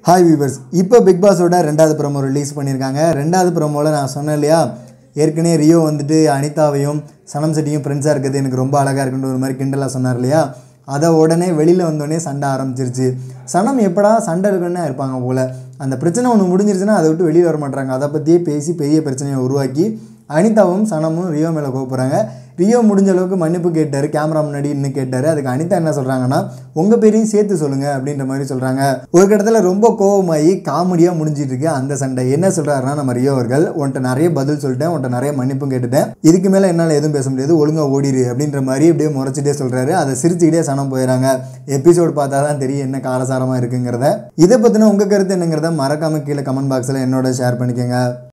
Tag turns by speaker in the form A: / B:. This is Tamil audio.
A: ஹாய் வீவர்ஸ் இப்போ பிக் பாஸோட ரெண்டாவது ப்ரோமோ ரிலீஸ் பண்ணியிருக்காங்க ரெண்டாவது ப்ரோமோவில் நான் சொன்னேன் இல்லையா ஏற்கனவே ரியோ வந்துட்டு அனிதாவையும் சனம் செட்டியும் ஃப்ரெண்ட்ஸாக இருக்கிறது எனக்கு ரொம்ப அழகாக இருக்குன்ற ஒரு மாதிரி கிண்டலாக சொன்னார் இல்லையா அதை உடனே வெளியில் வந்தோடனே சண்டை ஆரம்பிச்சிருச்சு சனம் எப்படா சண்டை இருக்குன்னு இருப்பாங்க போல் அந்த பிரச்சனை ஒன்று முடிஞ்சிருச்சுன்னா அதை விட்டு வெளியில் வர மாட்டாங்க அதை பற்றியே பேசி பெரிய பிரச்சனையை உருவாக்கி அனிதாவும் சனமும் ரியோ மேலே கோப்புறாங்க ரியோ முடிஞ்ச அளவுக்கு மன்னிப்பு கேட்டார் கேமரா முன்னாடி இன்னும் கேட்டார் அதுக்கு அனிதா என்ன சொல்கிறாங்கன்னா உங்கள் பேரையும் சேர்த்து சொல்லுங்கள் அப்படின்ற மாதிரி சொல்கிறாங்க ஒரு இடத்துல ரொம்ப கோவமாகி காமெடியாக முடிஞ்சிட்டு இருக்கு அந்த சண்டை என்ன சொல்கிறாருன்னா நம்ம ரியோ அவர்கள் உன்ட்ட நிறைய பதில் சொல்லிட்டேன் உன்ட்ட நிறைய மன்னிப்பும் கேட்டுட்டேன் இதுக்கு மேலே என்னால் எதுவும் பேச முடியாது ஒழுங்காக ஓடிடு அப்படின்ற மாதிரி அப்படியே முறைச்சிட்டே சொல்கிறாரு அதை சிரிச்சுக்கிட்டே சனம் போயிடறாங்க எபிசோடு பார்த்தா தான் தெரியும் என்ன காலசாரமாக இருக்குங்கிறத இதை பற்றின உங்கள் கருத்து என்னங்கிறத மறக்காமல் கீழே கமெண்ட் பாக்ஸில் என்னோட ஷேர் பண்ணிக்கோங்க